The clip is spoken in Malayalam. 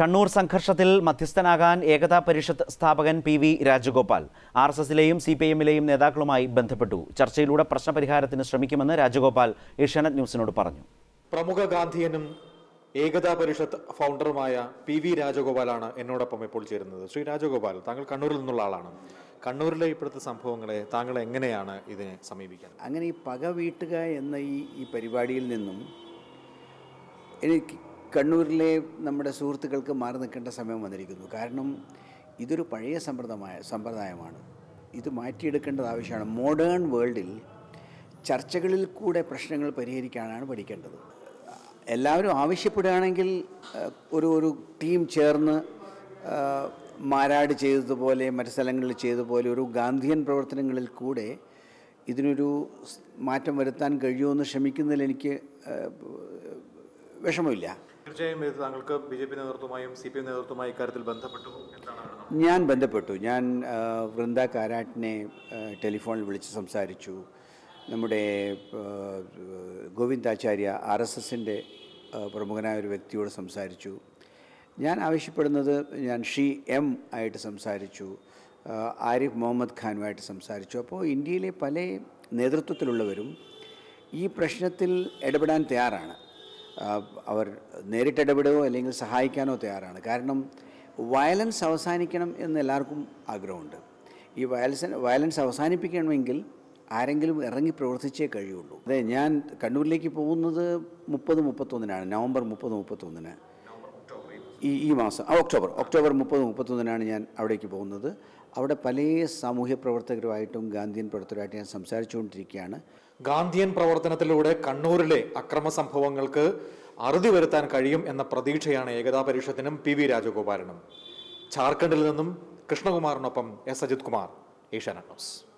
കണ്ണൂർ സംഘർഷത്തിൽ മധ്യസ്ഥനാകാൻ ഏകതാ പരിഷത്ത് സ്ഥാപകൻ P V Rajagopal R S എസിലെയും സി പി എമ്മിലെയും നേതാക്കളുമായി ബന്ധപ്പെട്ടു ചർച്ചയിലൂടെ പ്രശ്നപരിഹാരത്തിന് ശ്രമിക്കുമെന്ന് രാജഗോപാൽ ഏഷ്യാനെറ്റ് ന്യൂസിനോട് പറഞ്ഞു പ്രമുഖ ഗാന്ധിയനും ഏകതാ പരിഷത്ത് ഫൗണ്ടറുമായ പി വി രാജഗോപാലാണ് എന്നോടൊപ്പം ഇപ്പോൾ ചേരുന്നത് ശ്രീ രാജഗോപാൽ താങ്കൾ കണ്ണൂരിൽ നിന്നുള്ള ആളാണ് കണ്ണൂരിലെ ഇപ്പോഴത്തെ സംഭവങ്ങളെ താങ്കൾ എങ്ങനെയാണ് ഇതിനെ സമീപിക്കാൻ അങ്ങനെ ഈ പക വീട്ടുക എന്ന ഈ ഈ പരിപാടിയിൽ നിന്നും എനിക്ക് കണ്ണൂരിലെ നമ്മുടെ സുഹൃത്തുക്കൾക്ക് മാറി നിൽക്കേണ്ട സമയം വന്നിരിക്കുന്നു കാരണം ഇതൊരു പഴയ സമ്പ്രദമായ സമ്പ്രദായമാണ് ഇത് മാറ്റിയെടുക്കേണ്ടത് ആവശ്യമാണ് മോഡേൺ വേൾഡിൽ ചർച്ചകളിൽ കൂടെ പ്രശ്നങ്ങൾ പരിഹരിക്കാനാണ് പഠിക്കേണ്ടത് എല്ലാവരും ആവശ്യപ്പെടുകയാണെങ്കിൽ ഏഹ്, ഒരു ഒരു ടീം ചേർന്ന് ഏഹ്, മാരാട് ചെയ്തതുപോലെ മറ്റ് സ്ഥലങ്ങളിൽ ചെയ്തതുപോലെ ഒരു ഗാന്ധിയൻ പ്രവർത്തനങ്ങളിൽ കൂടെ ഇതിനൊരു സ് മാറ്റം വരുത്താൻ കഴിയുമെന്ന് ശ്രമിക്കുന്നതിൽ എനിക്ക് ഏഹ്, വിഷമമില്ല തീർച്ചയായും ഇത് താങ്കൾക്ക് ബി ജെ പി നേതൃത്വമായും സി പി എം നേതൃത്വമായി ഇക്കാര്യത്തിൽ ബന്ധപ്പെട്ടു എന്താണ് ഞാൻ ബന്ധപ്പെട്ടു ഞാൻ ആ, വൃന്ദ കാരാട്ടിനെ ആ, ടെലിഫോണിൽ വിളിച്ച് സംസാരിച്ചു നമ്മുടെ ആ, ഗോവിന്ദാചാര്യ ആർ എസ് എസിൻ്റെ പ്രമുഖനായ ഒരു വ്യക്തിയോട് സംസാരിച്ചു ഞാൻ ആവശ്യപ്പെടുന്നത് ഞാൻ ഷീ എം ആയിട്ട് സംസാരിച്ചു ആ, ആരിഫ് മുഹമ്മദ് ഖാനുമായിട്ട് സംസാരിച്ചു അപ്പോൾ ഇന്ത്യയിലെ പല നേതൃത്വത്തിലുള്ളവരും ഈ പ്രശ്നത്തിൽ ഇടപെടാൻ തയ്യാറാണ് ആ, അവർ നേരിട്ട് ഇടപെടുകയോ അല്ലെങ്കിൽ സഹായിക്കാനോ തയ്യാറാണ് കാരണം വയലൻസ് അവസാനിക്കണം എന്ന് എല്ലാവർക്കും ആഗ്രഹമുണ്ട് ഈ വയലൻസ് വയലൻസ് അവസാനിപ്പിക്കണമെങ്കിൽ ആരെങ്കിലും ഇറങ്ങി പ്രവർത്തിച്ചേ കഴിയുള്ളൂ അതെ ഞാൻ കണ്ണൂരിലേക്ക് പോകുന്നത് മുപ്പത് മുപ്പത്തൊന്നിനാണ് നവംബർ മുപ്പത് മുപ്പത്തൊന്നിന് ഈ ഈ മാസം ആ, ഒക്ടോബർ ഒക്ടോബർ മുപ്പത് മുപ്പത്തൊന്നിനാണ് ഞാൻ അവിടേക്ക് പോകുന്നത് അവിടെ പല സാമൂഹ്യ പ്രവർത്തകരുമായിട്ടും ഗാന്ധിയൻ പ്രവർത്തകരുമായിട്ടും ഞാൻ സംസാരിച്ചുകൊണ്ടിരിക്കുകയാണ് ഗാന്ധിയൻ പ്രവർത്തനത്തിലൂടെ കണ്ണൂരിലെ അക്രമ സംഭവങ്ങൾക്ക് അറുതി വരുത്താൻ കഴിയും എന്ന പ്രതീക്ഷയാണ് ഏകതാ പരിഷത്തിനും പി വി രാജഗോപാലനും ജാർഖണ്ഡിൽ നിന്നും കൃഷ്ണകുമാറിനൊപ്പം എസ് അജിത് കുമാർ ഏഷ്യാനെറ്റ് ന്യൂസ്